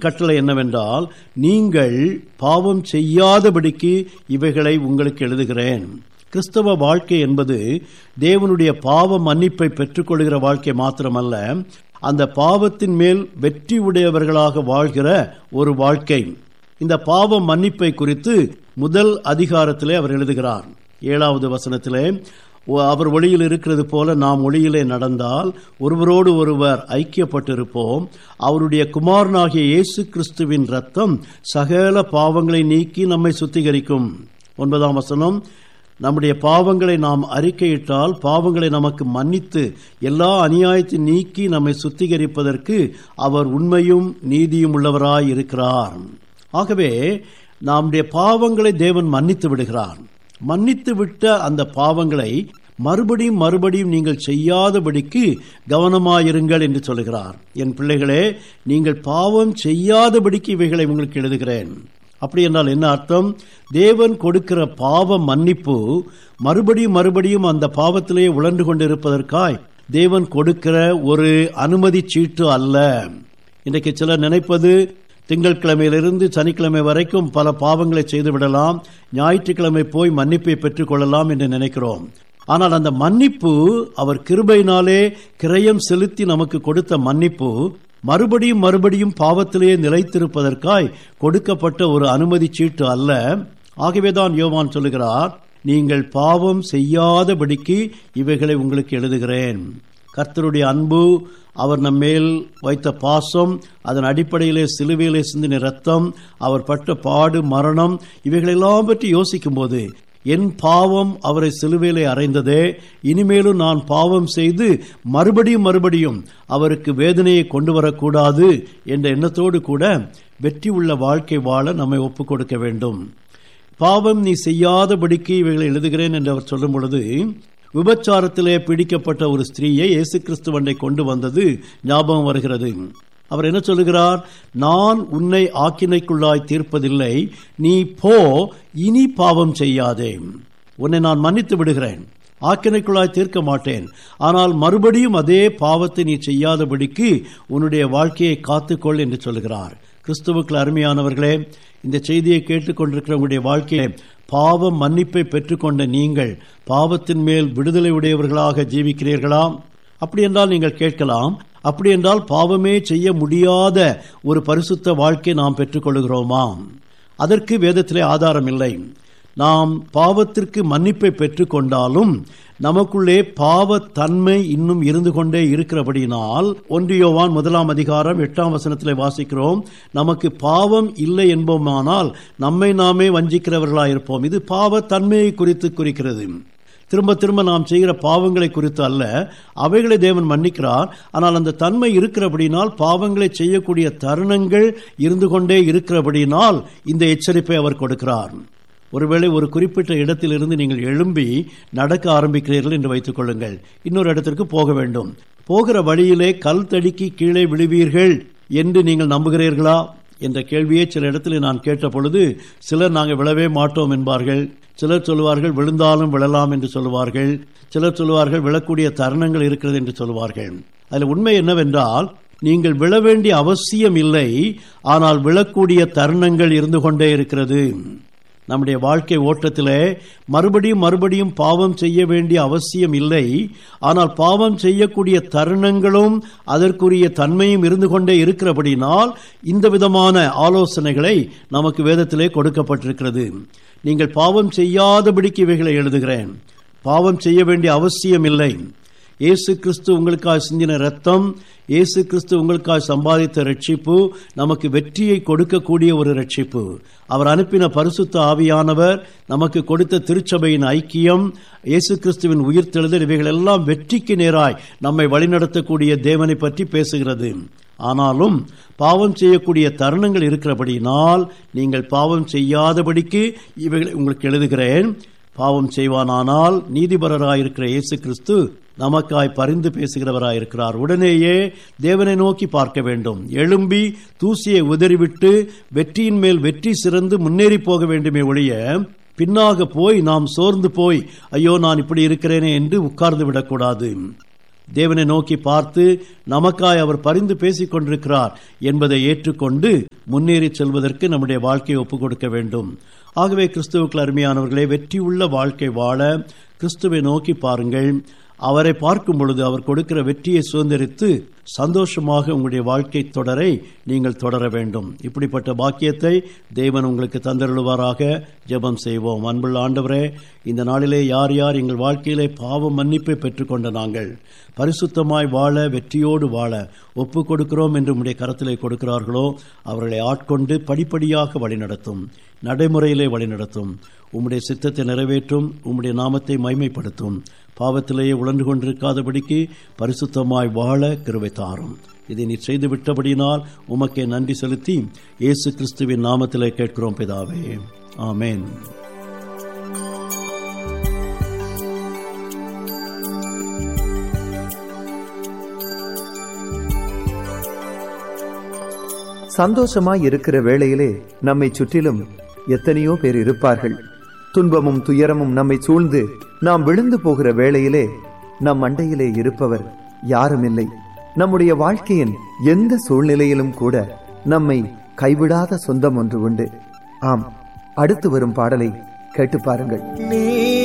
கட்டளை என்னவென்றால் நீங்கள் பாவம் செய்யாதபடிக்கு இவைகளை உங்களுக்கு எழுதுகிறேன் கிறிஸ்தவ வாழ்க்கை என்பது தேவனுடைய பாவ மன்னிப்பை பெற்றுக்கொள்கிற வாழ்க்கை மாத்திரமல்ல அந்த பாவத்தின் மேல் வெற்றி உடையவர்களாக வாழ்கிற ஒரு வாழ்க்கை இந்த பாவ மன்னிப்பை குறித்து முதல் அதிகாரத்திலே அவர் எழுதுகிறார் ஏழாவது வசனத்திலே அவர் ஒளியில் இருக்கிறது போல நாம் ஒளியிலே நடந்தால் ஒருவரோடு ஒருவர் ஐக்கியப்பட்டிருப்போம் அவருடைய குமாரனாகிய இயேசு கிறிஸ்துவின் ரத்தம் சகல பாவங்களை நீக்கி நம்மை சுத்திகரிக்கும் ஒன்பதாம் வசனம் நம்முடைய பாவங்களை நாம் அறிக்கையிட்டால் பாவங்களை நமக்கு மன்னித்து எல்லா அநியாயத்தை நீக்கி நம்மை சுத்திகரிப்பதற்கு அவர் உண்மையும் நீதியும் உள்ளவராய் இருக்கிறார் ஆகவே நம்முடைய பாவங்களை தேவன் மன்னித்து விடுகிறார் மன்னித்து விட்ட அந்த பாவங்களை மறுபடியும் மறுபடியும் நீங்கள் செய்யாதபடிக்கு கவனமாயிருங்கள் என்று சொல்லுகிறார் என் பிள்ளைகளே நீங்கள் பாவம் செய்யாதபடிக்கு இவைகளை உங்களுக்கு எழுதுகிறேன் அப்படி என்றால் என்ன அர்த்தம் தேவன் கொடுக்கிற பாவ மன்னிப்பு மறுபடியும் மறுபடியும் அந்த பாவத்திலே உழன்று கொண்டிருப்பதற்காய் தேவன் கொடுக்கிற ஒரு அனுமதி சீட்டு அல்ல இன்றைக்கு சிலர் நினைப்பது திங்கட்கிழமையிலிருந்து சனிக்கிழமை வரைக்கும் பல பாவங்களை செய்து விடலாம் ஞாயிற்றுக்கிழமை போய் மன்னிப்பை பெற்றுக் கொள்ளலாம் என்று நினைக்கிறோம் ஆனால் அந்த மன்னிப்பு அவர் கிருபையினாலே கிரயம் செலுத்தி நமக்கு கொடுத்த மன்னிப்பு மறுபடியும் மறுபடியும் பாவத்திலேயே நிலைத்திருப்பதற்காய் கொடுக்கப்பட்ட ஒரு அனுமதி சீட்டு அல்ல ஆகவேதான் யோவான் சொல்லுகிறார் நீங்கள் பாவம் செய்யாதபடிக்கு இவைகளை உங்களுக்கு எழுதுகிறேன் கர்த்தருடைய அன்பு அவர் நம்மேல் வைத்த பாசம் அதன் அடிப்படையிலே சிலுவையிலே சிந்தின ரத்தம் அவர் பட்ட பாடு மரணம் இவைகளெல்லாம் பற்றி யோசிக்கும் போது என் பாவம் அவரை சிலுவையிலே அறைந்ததே இனிமேலும் நான் பாவம் செய்து மறுபடியும் மறுபடியும் அவருக்கு வேதனையை கொண்டு வரக்கூடாது என்ற எண்ணத்தோடு கூட வெற்றி உள்ள வாழ்க்கை வாழ நம்மை ஒப்புக் கொடுக்க வேண்டும் பாவம் நீ செய்யாதபடிக்கு இவைகளை எழுதுகிறேன் என்று அவர் சொல்லும் பொழுது விபச்சாரத்திலே பிடிக்கப்பட்ட ஒரு ஸ்திரீயை இயேசு கிறிஸ்துவண்டை கொண்டு வந்தது ஞாபகம் வருகிறது அவர் என்ன சொல்லுகிறார் நான் உன்னை ஆக்கினைக்குள்ளாய் தீர்ப்பதில்லை நீ போ இனி பாவம் செய்யாதே உன்னை நான் மன்னித்து விடுகிறேன் ஆக்கினைக்குள்ளாய் தீர்க்க மாட்டேன் ஆனால் மறுபடியும் அதே பாவத்தை நீ செய்யாதபடிக்கு உன்னுடைய வாழ்க்கையை காத்துக்கொள் என்று சொல்கிறார் கிறிஸ்துவுக்கு அருமையானவர்களே இந்த செய்தியை கேட்டுக்கொண்டிருக்கிற உங்களுடைய வாழ்க்கையை பாவ மன்னிப்பை பெற்றுக்கொண்ட நீங்கள் பாவத்தின் மேல் விடுதலை உடையவர்களாக ஜீவிக்கிறீர்களா அப்படி என்றால் நீங்கள் கேட்கலாம் அப்படி என்றால் பாவமே செய்ய முடியாத ஒரு பரிசுத்த வாழ்க்கை நாம் பெற்றுக்கொள்கிறோமா அதற்கு வேதத்திலே ஆதாரம் இல்லை நாம் பாவத்திற்கு மன்னிப்பை பெற்றுக்கொண்டாலும் நமக்குள்ளே பாவ தன்மை இன்னும் இருந்து கொண்டே இருக்கிறபடியினால் ஒன்றியோவான் முதலாம் அதிகாரம் எட்டாம் வசனத்திலே வாசிக்கிறோம் நமக்கு பாவம் இல்லை என்போமானால் நம்மை நாமே வஞ்சிக்கிறவர்களாயிருப்போம் இது பாவ தன்மையை குறித்து குறிக்கிறது திரும்ப திரும்ப நாம் செய்கிற பாவங்களை குறித்து அல்ல அவைகளை தேவன் மன்னிக்கிறார் ஆனால் அந்த தன்மை இருக்கிறபடினால் பாவங்களை செய்யக்கூடிய தருணங்கள் இருந்து கொண்டே இருக்கிறபடினால் இந்த எச்சரிப்பை அவர் கொடுக்கிறார் ஒருவேளை ஒரு குறிப்பிட்ட இடத்திலிருந்து நீங்கள் எழும்பி நடக்க ஆரம்பிக்கிறீர்கள் என்று வைத்துக் கொள்ளுங்கள் இன்னொரு இடத்திற்கு போக வேண்டும் போகிற வழியிலே கல் தடுக்கி கீழே விழுவீர்கள் என்று நீங்கள் நம்புகிறீர்களா என்ற கேள்வியை சில இடத்தில் நான் கேட்ட பொழுது சிலர் நாங்கள் விழவே மாட்டோம் என்பார்கள் சிலர் சொல்லுவார்கள் விழுந்தாலும் விழலாம் என்று சொல்லுவார்கள் சிலர் சொல்லுவார்கள் விழக்கூடிய தருணங்கள் இருக்கிறது என்று சொல்லுவார்கள் அதில் உண்மை என்னவென்றால் நீங்கள் விழ வேண்டிய அவசியம் இல்லை ஆனால் விழக்கூடிய தருணங்கள் இருந்து கொண்டே இருக்கிறது நம்முடைய வாழ்க்கை ஓட்டத்திலே மறுபடியும் மறுபடியும் பாவம் செய்ய வேண்டிய அவசியம் இல்லை ஆனால் பாவம் செய்யக்கூடிய தருணங்களும் அதற்குரிய தன்மையும் இருந்து கொண்டே இருக்கிறபடினால் இந்த விதமான ஆலோசனைகளை நமக்கு வேதத்திலே கொடுக்கப்பட்டிருக்கிறது நீங்கள் பாவம் செய்யாதபடிக்கு இவைகளை எழுதுகிறேன் பாவம் செய்ய வேண்டிய அவசியம் இல்லை இயேசு கிறிஸ்து உங்களுக்காக சிந்தின ரத்தம் இயேசு கிறிஸ்து உங்களுக்காக சம்பாதித்த ரட்சிப்பு நமக்கு வெற்றியை கொடுக்கக்கூடிய ஒரு ரட்சிப்பு அவர் அனுப்பின பரிசுத்த ஆவியானவர் நமக்கு கொடுத்த திருச்சபையின் ஐக்கியம் இயேசு கிறிஸ்துவின் உயிர்த்தெழுதல் இவைகள் எல்லாம் வெற்றிக்கு நேராய் நம்மை வழிநடத்தக்கூடிய தேவனை பற்றி பேசுகிறது ஆனாலும் பாவம் செய்யக்கூடிய தருணங்கள் இருக்கிறபடியினால் நீங்கள் பாவம் செய்யாதபடிக்கு இவைகளை உங்களுக்கு எழுதுகிறேன் பாவம் செய்வானானால் நீதிபரராயிருக்கிற இயேசு கிறிஸ்து நமக்காய் பரிந்து பேசுகிறவராயிருக்கிறார் உடனேயே தேவனை நோக்கி பார்க்க வேண்டும் எழும்பி தூசியை உதறிவிட்டு வெற்றியின் மேல் வெற்றி சிறந்து முன்னேறி போக வேண்டுமே ஒழிய பின்னாக போய் நாம் சோர்ந்து போய் ஐயோ நான் இப்படி இருக்கிறேனே என்று உட்கார்ந்து விடக்கூடாது தேவனை நோக்கி பார்த்து நமக்காய் அவர் பரிந்து பேசிக் கொண்டிருக்கிறார் என்பதை ஏற்றுக்கொண்டு முன்னேறி செல்வதற்கு நம்முடைய வாழ்க்கையை ஒப்புக் கொடுக்க வேண்டும் ஆகவே கிறிஸ்துவுக்கு அருமையானவர்களே வெற்றியுள்ள வாழ்க்கை வாழ கிறிஸ்துவை நோக்கி பாருங்கள் அவரை பார்க்கும் பொழுது அவர் கொடுக்கிற வெற்றியை சுதந்திரித்து சந்தோஷமாக உங்களுடைய வாழ்க்கை தொடரை நீங்கள் தொடர வேண்டும் இப்படிப்பட்ட பாக்கியத்தை தேவன் உங்களுக்கு தந்தருளுவாராக ஜெபம் செய்வோம் அன்புள்ள ஆண்டவரே இந்த நாளிலே யார் யார் எங்கள் வாழ்க்கையிலே பாவ மன்னிப்பை பெற்றுக்கொண்ட நாங்கள் பரிசுத்தமாய் வாழ வெற்றியோடு வாழ ஒப்பு கொடுக்கிறோம் என்று உடைய கரத்திலே கொடுக்கிறார்களோ அவர்களை ஆட்கொண்டு படிப்படியாக வழிநடத்தும் நடைமுறையிலே வழிநடத்தும் உம்முடைய சித்தத்தை நிறைவேற்றும் உம்முடைய நாமத்தை மைமைப்படுத்தும் பாவத்திலேயே உழன்று கொண்டிருக்காதபடிக்கு பரிசுத்தமாய் வாழ கிருவை தாரும் இதை நீ செய்து விட்டபடியினால் உமக்கே நன்றி செலுத்தி இயேசு கிறிஸ்துவின் நாமத்திலே கேட்கிறோம் பிதாவே ஆமேன் சந்தோஷமாய் இருக்கிற வேளையிலே நம்மை சுற்றிலும் எத்தனையோ பேர் இருப்பார்கள் துன்பமும் துயரமும் நம்மை சூழ்ந்து நாம் விழுந்து போகிற வேளையிலே நம் அண்டையிலே இருப்பவர் யாரும் இல்லை நம்முடைய வாழ்க்கையின் எந்த சூழ்நிலையிலும் கூட நம்மை கைவிடாத சொந்தம் ஒன்று உண்டு ஆம் அடுத்து வரும் பாடலை கேட்டு பாருங்கள் நீ